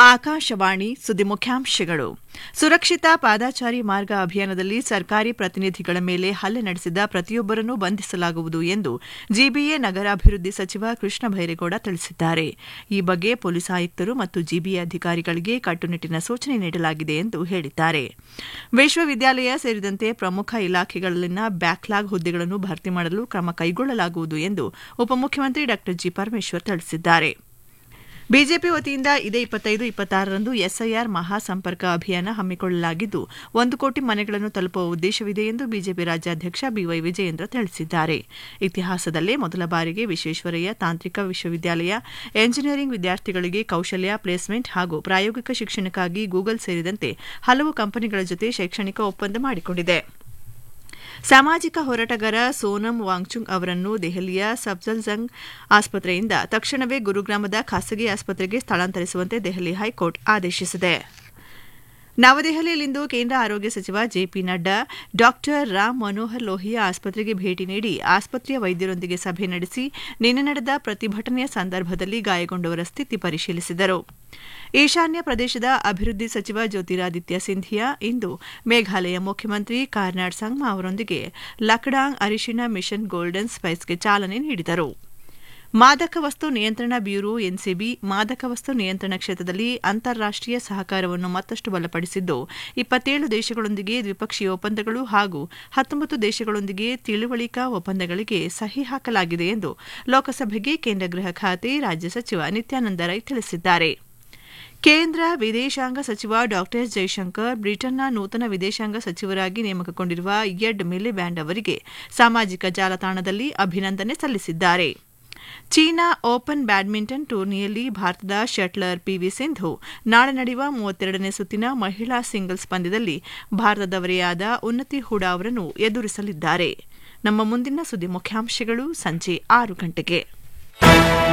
ಆಕಾಶವಾಣಿ ಸುದ್ದಿ ಮುಖ್ಯಾಂಶಗಳು ಸುರಕ್ಷಿತ ಪಾದಾಚಾರಿ ಮಾರ್ಗ ಅಭಿಯಾನದಲ್ಲಿ ಸರ್ಕಾರಿ ಪ್ರತಿನಿಧಿಗಳ ಮೇಲೆ ಹಲ್ಲೆ ನಡೆಸಿದ ಪ್ರತಿಯೊಬ್ಬರನ್ನು ಬಂಧಿಸಲಾಗುವುದು ಎಂದು ಜಿಬಿಎ ನಗರಾಭಿವೃದ್ಧಿ ಸಚಿವ ಕೃಷ್ಣ ಬೈರೇಗೌಡ ತಿಳಿಸಿದ್ದಾರೆ ಈ ಬಗ್ಗೆ ಪೊಲೀಸ್ ಆಯುಕ್ತರು ಮತ್ತು ಜಿಬಿಎ ಅಧಿಕಾರಿಗಳಿಗೆ ಕಟ್ಟುನಿಟ್ಟಿನ ಸೂಚನೆ ನೀಡಲಾಗಿದೆ ಎಂದು ಹೇಳಿದ್ದಾರೆ ವಿಶ್ವವಿದ್ಯಾಲಯ ಸೇರಿದಂತೆ ಪ್ರಮುಖ ಇಲಾಖೆಗಳಲ್ಲಿನ ಬ್ಯಾಕ್ಲಾಗ್ ಹುದ್ದೆಗಳನ್ನು ಭರ್ತಿ ಮಾಡಲು ಕ್ರಮ ಕೈಗೊಳ್ಳಲಾಗುವುದು ಎಂದು ಉಪಮುಖ್ಯಮಂತ್ರಿ ಡಾ ಜಿ ಪರಮೇಶ್ವರ್ ತಿಳಿಸಿದ್ದಾರೆ ಬಿಜೆಪಿ ವತಿಯಿಂದ ಇದೇ ಇಪ್ಪತ್ತೈದು ಇಪ್ಪತ್ತಾರರಂದು ಎಸ್ಐಆರ್ ಮಹಾ ಸಂಪರ್ಕ ಅಭಿಯಾನ ಹಮ್ಮಿಕೊಳ್ಳಲಾಗಿದ್ದು ಒಂದು ಕೋಟಿ ಮನೆಗಳನ್ನು ತಲುಪುವ ಉದ್ದೇಶವಿದೆ ಎಂದು ಬಿಜೆಪಿ ರಾಜ್ಯಾಧ್ಯಕ್ಷ ಬಿವೈ ವಿಜಯೇಂದ್ರ ತಿಳಿಸಿದ್ದಾರೆ ಇತಿಹಾಸದಲ್ಲೇ ಮೊದಲ ಬಾರಿಗೆ ವಿಶ್ವೇಶ್ವರಯ್ಯ ತಾಂತ್ರಿಕ ವಿಶ್ವವಿದ್ಯಾಲಯ ಎಂಜಿನಿಯರಿಂಗ್ ವಿದ್ಯಾರ್ಥಿಗಳಿಗೆ ಕೌಶಲ್ಯ ಪ್ಲೇಸ್ಮೆಂಟ್ ಹಾಗೂ ಪ್ರಾಯೋಗಿಕ ಶಿಕ್ಷಣಕ್ಕಾಗಿ ಗೂಗಲ್ ಸೇರಿದಂತೆ ಹಲವು ಕಂಪನಿಗಳ ಜೊತೆ ಶೈಕ್ಷಣಿಕ ಒಪ್ಪಂದ ಮಾಡಿಕೊಂಡಿದೆ ಸಾಮಾಜಿಕ ಹೋರಾಟಗಾರ ಸೋನಂ ವಾಂಗ್ಚುಂಗ್ ಅವರನ್ನು ದೆಹಲಿಯ ಸಫ್ಜಲ್ಜಂಗ್ ಆಸ್ಪತ್ರೆಯಿಂದ ತಕ್ಷಣವೇ ಗುರುಗ್ರಾಮದ ಖಾಸಗಿ ಆಸ್ಪತ್ರೆಗೆ ಸ್ಥಳಾಂತರಿಸುವಂತೆ ದೆಹಲಿ ಹೈಕೋರ್ಟ್ ಆದೇಶಿಸಿದೆ ನವದೆಹಲಿಯಲ್ಲಿಂದು ಕೇಂದ್ರ ಆರೋಗ್ಯ ಸಚಿವ ಜೆಪಿ ನಡ್ಡಾ ಡಾ ರಾಮ್ ಮನೋಹರ್ ಲೋಹಿಯಾ ಆಸ್ಪತ್ರೆಗೆ ಭೇಟಿ ನೀಡಿ ಆಸ್ಪತ್ರೆಯ ವೈದ್ಯರೊಂದಿಗೆ ಸಭೆ ನಡೆಸಿ ನಿನ್ನೆ ನಡೆದ ಪ್ರತಿಭಟನೆಯ ಸಂದರ್ಭದಲ್ಲಿ ಗಾಯಗೊಂಡವರ ಸ್ಥಿತಿ ಪರಿಶೀಲಿಸಿದರು ಈಶಾನ್ಯ ಪ್ರದೇಶದ ಅಭಿವೃದ್ಧಿ ಸಚಿವ ಜ್ಯೋತಿರಾದಿತ್ಯ ಸಿಂಧಿಯಾ ಇಂದು ಮೇಘಾಲಯ ಮುಖ್ಯಮಂತ್ರಿ ಕಾರ್ನಾಡ್ ಸಂಗ್ಮಾ ಅವರೊಂದಿಗೆ ಲಕ್ಡಾಂಗ್ ಅರಿಶಿನ ಮಿಷನ್ ಗೋಲ್ಡನ್ ಸ್ಪೈಸ್ಗೆ ಚಾಲನೆ ನೀಡಿದರು ಮಾದಕ ವಸ್ತು ನಿಯಂತ್ರಣ ಬ್ಯೂರೋ ಎನ್ಸಿಬಿ ಮಾದಕ ವಸ್ತು ನಿಯಂತ್ರಣ ಕ್ಷೇತ್ರದಲ್ಲಿ ಅಂತಾರಾಷ್ಟೀಯ ಸಹಕಾರವನ್ನು ಮತ್ತಷ್ಟು ಬಲಪಡಿಸಿದ್ದು ಇಪ್ಪತ್ತೇಳು ದೇಶಗಳೊಂದಿಗೆ ದ್ವಿಪಕ್ಷೀಯ ಒಪ್ಪಂದಗಳು ಹಾಗೂ ಹತ್ತೊಂಬತ್ತು ದೇಶಗಳೊಂದಿಗೆ ತಿಳುವಳಿಕಾ ಒಪ್ಪಂದಗಳಿಗೆ ಸಹಿ ಹಾಕಲಾಗಿದೆ ಎಂದು ಲೋಕಸಭೆಗೆ ಕೇಂದ್ರ ಗೃಹ ಖಾತೆ ರಾಜ್ಯ ಸಚಿವ ನಿತ್ಯಾನಂದ ರೈ ತಿಳಿಸಿದ್ದಾರೆ ಕೇಂದ್ರ ವಿದೇಶಾಂಗ ಸಚಿವ ಡಾ ಜೈಶಂಕರ್ ಬ್ರಿಟನ್ನ ನೂತನ ವಿದೇಶಾಂಗ ಸಚಿವರಾಗಿ ನೇಮಕಗೊಂಡಿರುವ ಯಡ್ ಮಿಲಿಬ್ಯಾಂಡ್ ಅವರಿಗೆ ಸಾಮಾಜಿಕ ಜಾಲತಾಣದಲ್ಲಿ ಅಭಿನಂದನೆ ಸಲ್ಲಿಸಿದ್ದಾರೆ ಚೀನಾ ಓಪನ್ ಬ್ಯಾಡ್ಮಿಂಟನ್ ಟೂರ್ನಿಯಲ್ಲಿ ಭಾರತದ ಶಟ್ಲರ್ ಪಿವಿ ಸಿಂಧು ನಾಳೆ ನಡೆಯುವ ಮೂವತ್ತೆರಡನೇ ಸುತ್ತಿನ ಮಹಿಳಾ ಸಿಂಗಲ್ಸ್ ಪಂದ್ಯದಲ್ಲಿ ಭಾರತದವರೇ ಆದ ಉನ್ನತಿ ಹೂಡಾ ಅವರನ್ನು ಎದುರಿಸಲಿದ್ದಾರೆ ನಮ್ಮ ಮುಂದಿನ ಸುದ್ದಿ ಮುಖ್ಯಾಂಶಗಳು ಸಂಜೆ ಆರು ಗಂಟೆಗೆ